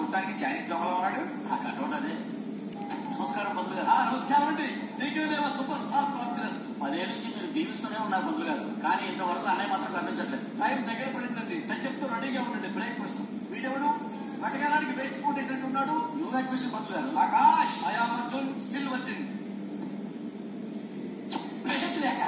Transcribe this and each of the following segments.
చూడటానికి చైనీస్ దొంగలో ఉన్నాడు ఆ కటౌట్ అదే నమస్కారం పంతులు గారు ఆ, నమస్కారం అండి శీఘ్రమేవ సూపర్ స్టార్ ప్రాప్తిరస్తు పదేళ్ళ నుంచి మీరు దీవిస్తూనే ఉన్నారు పంతులు గారు కానీ ఇంతవరకు అన్నయ్య మాత్రం కనిపించట్లేదు టైం దగ్గర పడిందండి నేను చెప్తూ రెడీగా ఉండండి బ్రేక్ కోసం వీడెవడు వెటకాలానికి వేస్ట్ కొట్టేసినట్టు ఉన్నాడు న్యూ అడ్మిషన్ పంతులు గారు ఆకాష్ ఐఆమ్ అర్జున్ స్టిల్ వచ్చింది ప్రెషర్స్ లేక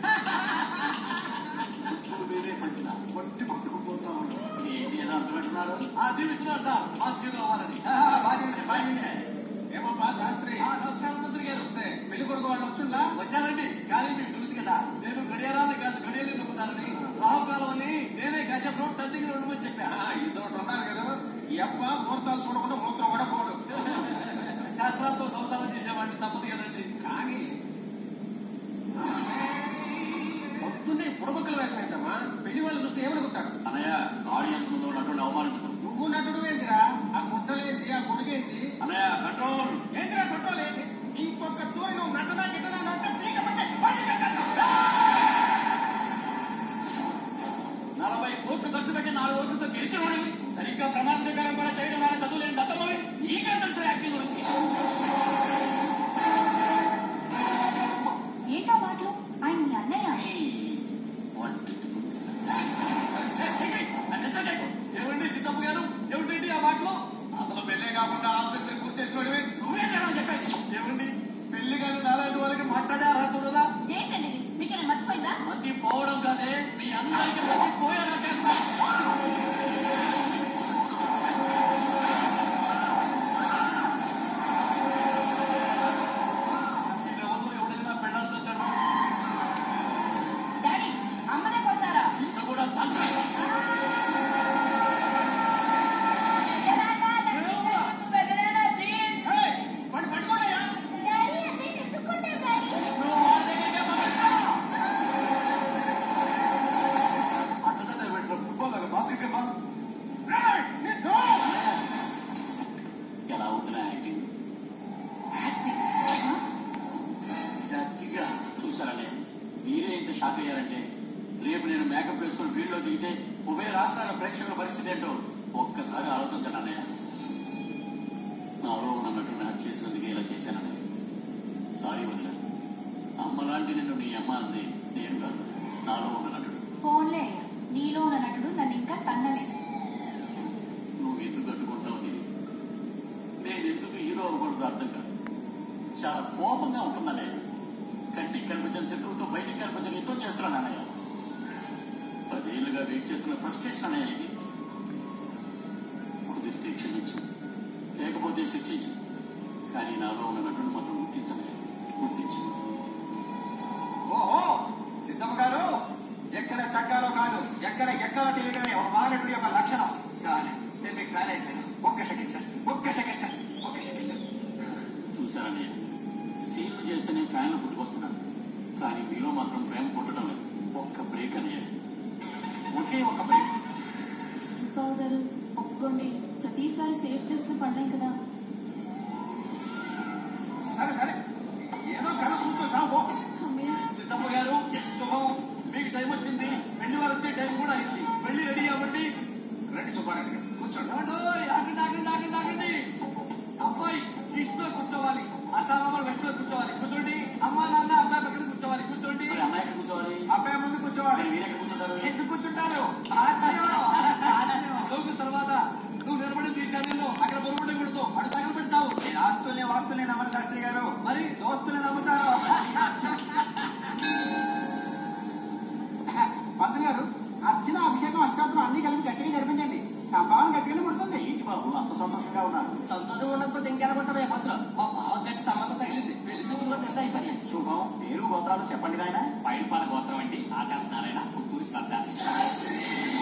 ఇప్పుడు మీరే పంచిన కొట్టి పట్టుకుపోతా ఉన్నాడు ఏంటి ఏదో అర్థమంటున్నారు ఆ దీవిస్తున్నారు సార్ మాస్టర్ అవ్వాలని బాగానే బాగానే ఏమబ్బా శాస్త్రి నమస్కారం మంత్రి గారు వస్తే పెళ్లి కొడుకు వాళ్ళు వచ్చిందా వచ్చారండి కానీ మీకు తెలుసు కదా నేను గడియారాలు కాదు గడియలు నమ్ముతానని రాహుకాలం అని నేనే కాసేపు రోడ్ టర్నింగ్ లో ఉండమని చెప్పా ఇదో ఉన్నారు కదా ఈ అప్ప ముహూర్తాలు చూడకుండా మూత్రం కూడా పోడు శాస్త్రాలతో సంసారం చేసేవాడిని తప్పదు కదండి కానీ పొద్దున్నే పుడబక్కల వేషం ఏంటమ్మా పెళ్లి వాళ్ళు చూస్తే ఏమనుకుంటారు అన్నయ్య ఆడియన్స్ ముందు ఉన్నటువంటి అవమానించుకో నువ్వు నటుడు ఏందిరా ఆ గుట్టలేంది ఆ గొడుగేంది అన్నయ్య కంట్రోల్ ఏందిరా కంట్రోల్ ఇంకొక తూరి నువ్వు నటనా గిట్టనా అంటే పీక పట్టే పది కట్టాను. నలభై కోట్లు ఖర్చు పెట్టి నాలుగు రోజులతో గెలిచిన వాడివి సరిగ్గా ప్రమాణ స్వీకారం కూడా చేయడం వాడి చదువు లేని దత్తమవి నీకే తెలుసు యాక్టింగ్ గురించి ఏంటా మాటలు ఆయన మీ అన్నయ్య నీ వంటికి అండర్స్టాండ్ అయిపో ఏమండి సిద్ధప్ప గారు ఏమిటండి ఆ మాటలో అసలు పెళ్ళే కాకుండా ఆలోచన పూర్తి చేసినోడివి నువ్వే కదా చెప్పేది ఏమండి పెళ్లి కానీ నాలాంటి వాళ్ళకి మాట్లాడే అర్హత ఉన్నదా ఏంటండి ఇది? మీకేమైనా మర్చిపోయిందా మతి పోవడం కాదే మీ అందరికీ మతి పోయేలా చేస్తా ఎవరు ఎవడైనా పెళ్ళాలతో జరగదు డాడీ అమ్మనే కొడతారా నిన్ను కూడా తండ్రి పెదనాన్న, please. ఏయ్, వాడిని పట్టుకోనయ్యా నువ్వు వాడి దగ్గరికే పంపిస్తా అట్టదంటే పెట్టిన ఫుట్బాల్ లాగా బాస్కెట్ బాల్ ఏయ్, నిన్ను! ఎలా ఉంది నా యాక్టింగ్ గట్టిగా చూసారనే మీరే ఇంత షాక్ అయ్యారంటే రేపు నేను మేకప్ వేసుకుని ఫీల్డ్ లో దిగితే ఉభయ రాష్ట్రాల ప్రేక్షకుల పరిస్థితి ఏంటో ఒక్కసారి ఆలోచించండి అన్నయ్య నాలో ఉన్నట్టు నాకు చేసినందుకే ఇలా చేశానని సారీ వదిన అమ్మ లాంటి నిన్ను నీ అమ్మ అంది నేను కాదు నాలో ఉన్న నటుడు ఫోన్లే అయ్యా నీలో ఉన్న నటుడు నన్ను ఇంకా తన్నలేదు నువ్వు ఎందుకు కట్టుకుంటావో తెలియదు నేను ఎందుకు హీరో అవ్వకూడదు అర్థం కాదు చాలా కోపంగా ఉంటుందనే కంటికి కనిపించిన శత్రువుతో బయటికి కనిపించిన యుద్ధం చేస్తున్నాను అన్నయ్య పదేళ్లుగా వెయిట్ చేస్తున్న ఫ్రస్ట్రేషన్ అన్నయ్య ఇది కుదిరితే క్షమించు లేకపోతే శిక్షించు కానీ నాలో ఉన్న నటుడు మాత్రం గుర్తించలే గుర్తించు ఓహో సిద్ధమ్మ గారు ఎక్కడ తగ్గాలో కాదు ఎక్కడ ఎక్కాలో తెలియడమే ఒక మానవుడి యొక్క లక్షణం చాలు నేను మీకు ఫ్యాన్ అయిపోయాను ఒక్క సెకండ్ సార్ ఒక్క సెకండ్ సార్ ఒక్క సెకండ్ చూశారన్నయ్య సీన్లు చేస్తేనే ఫ్యాన్లు పుట్టుకొస్తున్నాను కానీ మీలో మాత్రం ప్రేమ పుట్టడం లేదు ఒక్క బ్రేక్ అన్నయ్య ఒకే ఒక బ్రేక్ బాబు గారు ఒప్పుకోండి ప్రతిసారి సేఫ్ ప్లేస్ లో పడ్డాం కదా సరే సరే ఏదో కళ చూస్తూ చావు అమ్మే సిద్ధమ్మ గారు శుభం మీకు టైం వచ్చింది పెళ్లి వారు వచ్చే టైం కూడా అయింది పెళ్లి రెడీ అవ్వండి రండి సుబ్బారెడ్డి గారు కూర్చోండి ఏమండోయ్? ఆగండి ఆగండి ఆగండి ఆగండి అబ్బాయి ఈస్ట్ లో కూర్చోవాలి అత్తామామ వెస్ట్ లో కూర్చోవాలి కూర్చోండి అమ్మా నాన్న అబ్బాయి పక్కన కూర్చోవాలి కూర్చోండి మరి అమ్మాయి ఎక్కడ కూర్చోవాలి అబ్బాయి ముందు కూర్చోవాలి మరి మీరు ఎక్కడ కూర్చుంటారు ఎందుకు కూర్చుంటారు చదువుకున్న తర్వాత నువ్వు నిలబడి తీసుకెళ్ళి అక్కడ బొరుగు కొడుతూ అడు తగలు పెడతావు నేను ఆస్తుల్ని వాస్తుల్ని నమ్మను శాస్త్రి గారు మరి దోస్తుల్ని నమ్ముతారు పంతులు గారు అర్చన అభిషేకం అష్టాత్రం అన్ని కలిపి గట్టిగా జరిపించండి సంభావన గట్టిగానే పడుతుంది ఏంటి బాబు అంత సంతోషంగా ఉన్నారు సంతోషం ఉండకపోతే ఇంకెలగొట్టమే పత్రం మా బావ గట్టి సంబంధం తగిలింది పెళ్లి చూపులు పెద్ద అయిపోయి శుభం పేరు గోత్రాలు చెప్పండి నాయన పైడిపాల గోత్రం అండి ఆకాశ నారాయణ పుత్తూరు శ్రద్ధ